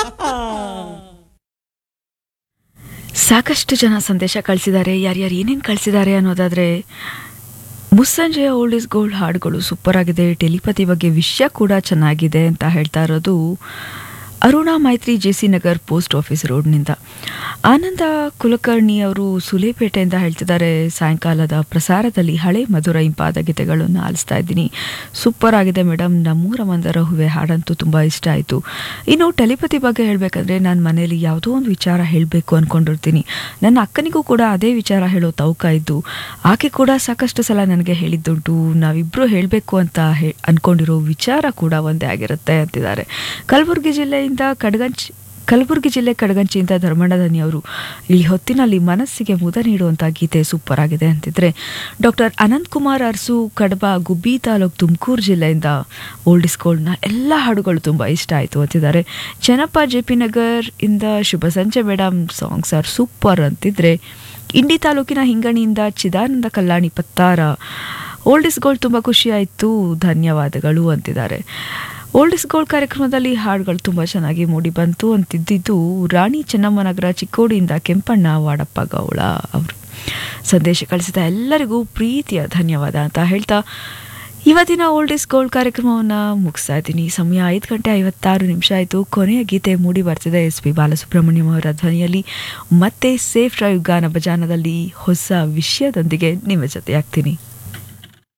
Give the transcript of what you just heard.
ಸಾಕಷ್ಟು ಜನ ಸಂದೇಶ ಕಳಿಸಿದ್ದಾರೆ ಯಾರ್ಯಾರು ಏನೇನು ಕಳಿಸಿದ್ದಾರೆ ಅನ್ನೋದಾದರೆ ಮುಸ್ಸಂಜೆಯ ಓಲ್ಡ್ ಇಸ್ ಗೋಲ್ಡ್ ಹಾಡುಗಳು ಸೂಪರ್ ಆಗಿದೆ ಟೆಲಿಪತಿ ಬಗ್ಗೆ ವಿಷಯ ಕೂಡ ಚೆನ್ನಾಗಿದೆ ಅಂತ ಹೇಳ್ತಾ ಇರೋದು Aruna Maitri J C Nagar post office ರೋಡ್ನಿಂದ ಆನಂದ ಕುಲಕರ್ಣಿ ಅವರು ಸುಲೇಪೇಟೆಯಿಂದ ಹೇಳ್ತಿದ್ದಾರೆ ಸಾಯಂಕಾಲದ ಪ್ರಸಾರದಲ್ಲಿ ಹಳೆ ಮಧುರ ಇಂಪಾದ ಗೀತೆಗಳನ್ನು ಆಲಿಸ್ತಾ ಇದ್ದೀನಿ ಸೂಪರ್ ಆಗಿದೆ ಮೇಡಮ್ ನಮ್ಮೂರ ಮಂದರ ಹೂವೆ ಹಾಡಂತೂ ತುಂಬ ಇಷ್ಟ ಆಯಿತು ಇನ್ನು ಟೆಲಿಪತಿ ಬಗ್ಗೆ ಹೇಳಬೇಕಂದ್ರೆ ನಾನು ಮನೇಲಿ ಯಾವುದೋ ಒಂದು ವಿಚಾರ ಹೇಳಬೇಕು ಅಂದ್ಕೊಂಡಿರ್ತೀನಿ ನನ್ನ ಅಕ್ಕನಿಗೂ ಕೂಡ ಅದೇ ವಿಚಾರ ಹೇಳೋ ತವಕ ಇದ್ದು ಆಕೆ ಕೂಡ ಸಾಕಷ್ಟು ಸಲ ನನಗೆ ಹೇಳಿದ್ದುಂಟು ನಾವಿಬ್ಬರು ಹೇಳಬೇಕು ಅಂತ ಹೇ ಅಂದ್ಕೊಂಡಿರೋ ವಿಚಾರ ಕೂಡ ಒಂದೇ ಆಗಿರುತ್ತೆ ಅಂತಿದ್ದಾರೆ ಕಲಬುರಗಿ ಜಿಲ್ಲೆಯಿಂದ ಕಡಗಂಚ್ ಕಲಬುರಗಿ ಜಿಲ್ಲೆ ಕಡಗಂಚಿಯಿಂದ ಧರ್ಮಣ್ಣದನಿ ಅವರು ಈ ಹೊತ್ತಿನಲ್ಲಿ ಮನಸ್ಸಿಗೆ ಮುದ ನೀಡುವಂಥ ಗೀತೆ ಸೂಪರ್ ಆಗಿದೆ ಅಂತಿದ್ರೆ ಡಾಕ್ಟರ್ ಅನಂತ್ ಕುಮಾರ್ ಅರಸು ಕಡಬ ಗುಬ್ಬಿ ತಾಲೂಕು ತುಮಕೂರು ಜಿಲ್ಲೆಯಿಂದ ಓಲ್ಡ್ ಇಸ್ ಗೋಲ್ಡ್ನ ಎಲ್ಲ ಹಾಡುಗಳು ತುಂಬ ಇಷ್ಟ ಆಯಿತು ಅಂತಿದ್ದಾರೆ ಚೆನ್ನಪ್ಪ ಜೆ ಪಿ ನಗರ್ ಇಂದ ಶುಭ ಸಂಜೆ ಮೇಡಮ್ ಸಾಂಗ್ಸ್ ಆರ್ ಸೂಪರ್ ಅಂತಿದ್ರೆ ಇಂಡಿ ತಾಲೂಕಿನ ಹಿಂಗಣಿಯಿಂದ Chidananda Kalyani Pattar old is gold ತುಂಬ ಖುಷಿ ಆಯಿತು ಧನ್ಯವಾದಗಳು ಅಂತಿದ್ದಾರೆ ಓಲ್ಡ್ ಇಸ್ ಗೋಲ್ಡ್ ಕಾರ್ಯಕ್ರಮದಲ್ಲಿ ಹಾಡುಗಳು ತುಂಬ ಚೆನ್ನಾಗಿ ಮೂಡಿ ಬಂತು ಅಂತಿದ್ದಿದ್ದು ರಾಣಿ ಚೆನ್ನಮ್ಮನಗರ ಚಿಕ್ಕೋಡಿಯಿಂದ ಕೆಂಪಣ್ಣ ವಾಡಪ್ಪ ಗೌಳ ಅವರು ಸಂದೇಶ ಕಳಿಸಿದ ಎಲ್ಲರಿಗೂ ಪ್ರೀತಿಯ ಧನ್ಯವಾದ ಅಂತ ಹೇಳ್ತಾ ಇವತ್ತಿನ ಓಲ್ಡ್ ಇಸ್ ಗೋಲ್ಡ್ ಕಾರ್ಯಕ್ರಮವನ್ನು ಮುಗಿಸ್ತಾ ಇದ್ದೀನಿ ಸಮಯ ಐದು ಗಂಟೆ ಐವತ್ತಾರು ನಿಮಿಷ ಆಯಿತು ಕೊನೆಯ ಗೀತೆ ಮೂಡಿ ಬರ್ತಿದೆ ಎಸ್ ಪಿ ಬಾಲಸುಬ್ರಹ್ಮಣ್ಯಂ ಅವರ ಧ್ವನಿಯಲ್ಲಿ ಮತ್ತೆ ಸೇಫ್ ಡ್ರೈವ್ ಗಾನ ಭಜಾನದಲ್ಲಿ ಹೊಸ ವಿಷಯದೊಂದಿಗೆ ನಿಮ್ಮ ಜೊತೆ ಆಗ್ತೀನಿ